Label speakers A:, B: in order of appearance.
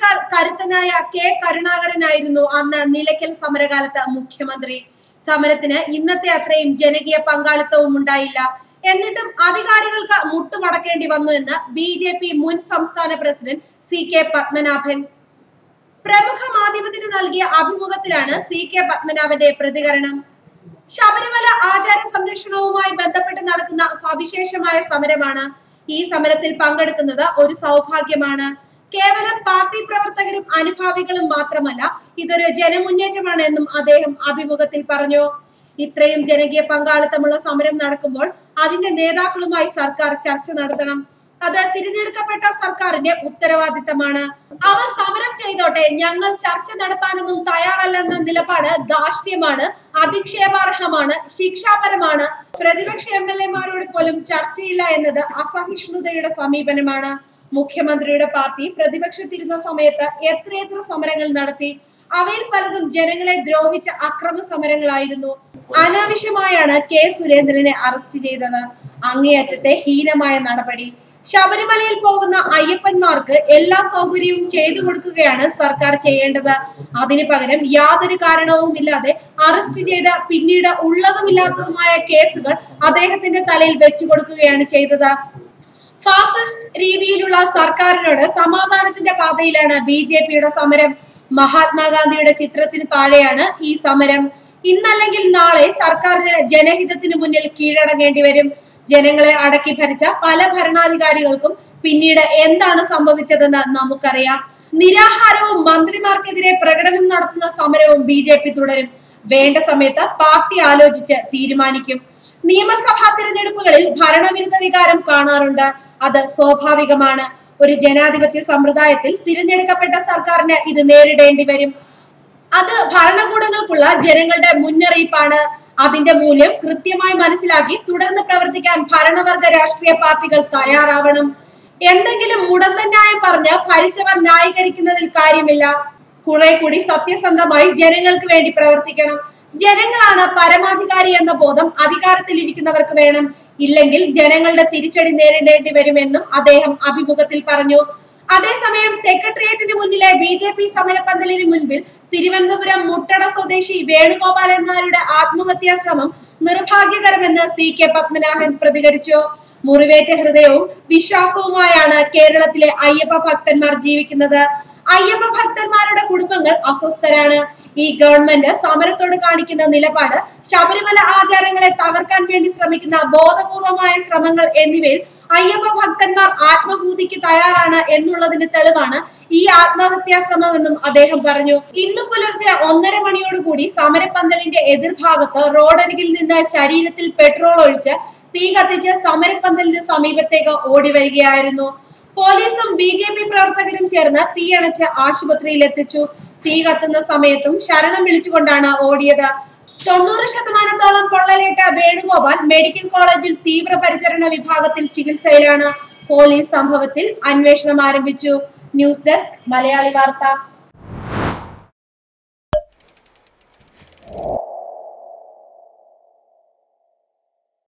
A: സമരത്തിനേക്കാൾ കരുത്തനായ കെ കരുണാകരനായിരുന്നു അന്ന് നിലയ്ക്കൽ സമരകാലത്ത് മുഖ്യമന്ത്രി സമരത്തിന് ഇന്നത്തെ അത്രയും ജനകീയ പങ്കാളിത്തവും ഉണ്ടായില്ല എന്നിട്ടും അധികാരികൾക്ക് മുട്ടുമടക്കേണ്ടി വന്നു എന്ന് ബി ജെ പി മുൻ സംസ്ഥാന പ്രസിഡന്റ് സി കെ പത്മനാഭൻ പ്രമുഖ മാധ്യമത്തിന് നൽകിയ അഭിമുഖത്തിലാണ് സി കെ പത്മനാഭന്റെ പ്രതികരണം ശബരിമല ആചാര സംരക്ഷണവുമായി ബന്ധപ്പെട്ട് നടക്കുന്ന സവിശേഷമായ സമരമാണ് ഈ സമരത്തിൽ പങ്കെടുക്കുന്നത് ഒരു സൗഭാഗ്യമാണ് കേവലം പാർട്ടി പ്രവർത്തകരും അനുഭാവികളും മാത്രമല്ല ഇതൊരു ജനമുന്നേറ്റമാണ് എന്നും അദ്ദേഹം അഭിമുഖത്തിൽ പറഞ്ഞു ഇത്രയും ജനകീയ പങ്കാളിത്തമുള്ള സമരം നടക്കുമ്പോൾ അതിന്റെ നേതാക്കളുമായി സർക്കാർ ചർച്ച നടത്തണം അത് തിരഞ്ഞെടുക്കപ്പെട്ട സർക്കാരിന്റെ ഉത്തരവാദിത്തമാണ് അവർ സമരം ചെയ്തോട്ടെ ഞങ്ങൾ ചർച്ച നടത്താനൊന്നും തയ്യാറല്ലെന്ന നിലപാട് ധാർഷ്ട്യമാണ് അധിക്ഷേപാർഹമാണ് ശിക്ഷാപരമാണ് പ്രതിപക്ഷ എം എൽ എമാരോട് പോലും ചർച്ചയില്ല എന്നത് അസഹിഷ്ണുതയുടെ സമീപനമാണ് മുഖ്യമന്ത്രിയുടെ പാർട്ടി പ്രതിപക്ഷത്തിരുന്ന സമയത്ത് എത്രയെത്ര സമരങ്ങൾ നടത്തി അവയിൽ പലതും ജനങ്ങളെ ദ്രോഹിച്ച അക്രമ സമരങ്ങളായിരുന്നു അനാവശ്യമായാണ് കെ സുരേന്ദ്രനെ അറസ്റ്റ് ചെയ്തത് അങ്ങേയറ്റത്തെ ഹീനമായ നടപടി ശബരിമലയിൽ പോകുന്ന അയ്യപ്പന്മാർക്ക് എല്ലാ സൗകര്യവും ചെയ്തു കൊടുക്കുകയാണ് സർക്കാർ ചെയ്യേണ്ടത് അതിനു പകരം യാതൊരു കാരണവുമില്ലാതെ അറസ്റ്റ് ചെയ്ത പിന്നീട് ഉള്ളതുമില്ലാത്തതുമായ കേസുകൾ അദ്ദേഹത്തിന്റെ തലയിൽ വെച്ചു കൊടുക്കുകയാണ് ചെയ്തത് ഫാസിസ്റ്റ് രീതിയിലുള്ള സർക്കാരിനോട് സമാധാനത്തിന്റെ പാതയിലാണ് ബി ജെ പിയുടെ സമരം മഹാത്മാഗാന്ധിയുടെ ചിത്രത്തിന് താഴെയാണ് ഈ സമരം ഇന്നല്ലെങ്കിൽ നാളെ സർക്കാരിന് ജനഹിതത്തിന് മുന്നിൽ കീഴടങ്ങേണ്ടി വരും ജനങ്ങളെ അടക്കി ഭരിച്ച പല ഭരണാധികാരികൾക്കും പിന്നീട് എന്താണ് സംഭവിച്ചതെന്ന് നമുക്കറിയാം നിരാഹാരവും മന്ത്രിമാർക്കെതിരെ പ്രകടനം നടത്തുന്ന സമരവും ബി ജെ പി തുടരും വേണ്ട സമയത്ത് പാർട്ടി ആലോചിച്ച് തീരുമാനിക്കും നിയമസഭാ തിരഞ്ഞെടുപ്പുകളിൽ ഭരണവിരുദ്ധ വികാരം കാണാറുണ്ട് അത് സ്വാഭാവികമാണ് ഒരു ജനാധിപത്യ സമ്പ്രദായത്തിൽ തിരഞ്ഞെടുക്കപ്പെട്ട സർക്കാരിന് ഇത് നേരിടേണ്ടി വരും അത് ഭരണകൂടങ്ങൾക്കുള്ള ജനങ്ങളുടെ മുന്നറിയിപ്പാണ് അതിന്റെ മൂല്യം കൃത്യമായി മനസ്സിലാക്കി തുടർന്ന് പ്രവർത്തിക്കാൻ ഭരണവർഗ രാഷ്ട്രീയ പാർട്ടികൾ തയ്യാറാവണം എന്തെങ്കിലും മുടന്തന്യായം പറഞ്ഞ് ഭരിച്ചവർ ന്യായീകരിക്കുന്നതിൽ കാര്യമില്ല കുറെ കൂടി സത്യസന്ധമായി ജനങ്ങൾക്ക് വേണ്ടി പ്രവർത്തിക്കണം ജനങ്ങളാണ് പരമാധികാരി എന്ന ബോധം അധികാരത്തിൽ ഇരിക്കുന്നവർക്ക് വേണം ഇല്ലെങ്കിൽ ജനങ്ങളുടെ തിരിച്ചടി നേരിടേണ്ടി വരുമെന്നും അദ്ദേഹം അഭിമുഖത്തിൽ പറഞ്ഞു അതേസമയം സെക്രട്ടേറിയറ്റിന് മുന്നിലെ ബി ജെ പി സമരപ്പന്തലിന് മുൻപിൽ തിരുവനന്തപുരം മുട്ടട സ്വദേശി വേണുഗോപാലൻ നായരുടെ ആത്മഹത്യാ ശ്രമം നിർഭാഗ്യകരമെന്ന് സി കെ പത്മനാഭൻ പ്രതികരിച്ചു മുറിവേറ്റ ഹൃദയവും വിശ്വാസവുമായാണ് കേരളത്തിലെ അയ്യപ്പ ഭക്തന്മാർ ജീവിക്കുന്നത് അയ്യപ്പ ഭക്തന്മാരുടെ കുടുംബങ്ങൾ അസ്വസ്ഥരാണ് ഈ ഗവൺമെന്റ് സമരത്തോട് കാണിക്കുന്ന നിലപാട് ശബരിമല ആചാരങ്ങളെ തകർക്കാൻ വേണ്ടി ശ്രമിക്കുന്ന ബോധപൂർവമായ ശ്രമങ്ങൾ എന്നിവയിൽ അയ്യപ്പ ഭക്തന്മാർ ആത്മഭൂതിക്ക് തയ്യാറാണ് എന്നുള്ളതിന് തെളിവാണ് ഈ ആത്മഹത്യാ ശ്രമമെന്നും അദ്ദേഹം പറഞ്ഞു ഇന്ന് പുലർച്ചെ ഒന്നര മണിയോടുകൂടി സമരപ്പന്തലിന്റെ എതിർഭാഗത്ത് റോഡരികിൽ നിന്ന് ശരീരത്തിൽ പെട്രോൾ ഒഴിച്ച് തീ കത്തിച്ച് സമരപ്പന്തലിന് സമീപത്തേക്ക് ഓടി വരികയായിരുന്നു പോലീസും ബി ജെ പി പ്രവർത്തകരും ചേർന്ന് തീയണച്ച് ആശുപത്രിയിൽ എത്തിച്ചു തീ കത്തുന്ന സമയത്തും ശരണം വിളിച്ചുകൊണ്ടാണ് ഓടിയത് തൊണ്ണൂറ് ശതമാനത്തോളം പൊള്ളലേറ്റ വേണുഗോപാൽ മെഡിക്കൽ കോളേജിൽ തീവ്രപരിചരണ വിഭാഗത്തിൽ ചികിത്സയിലാണ് പോലീസ് സംഭവത്തിൽ അന്വേഷണം ആരംഭിച്ചു ന്യൂസ് ഡെസ്ക് മലയാളി വാർത്ത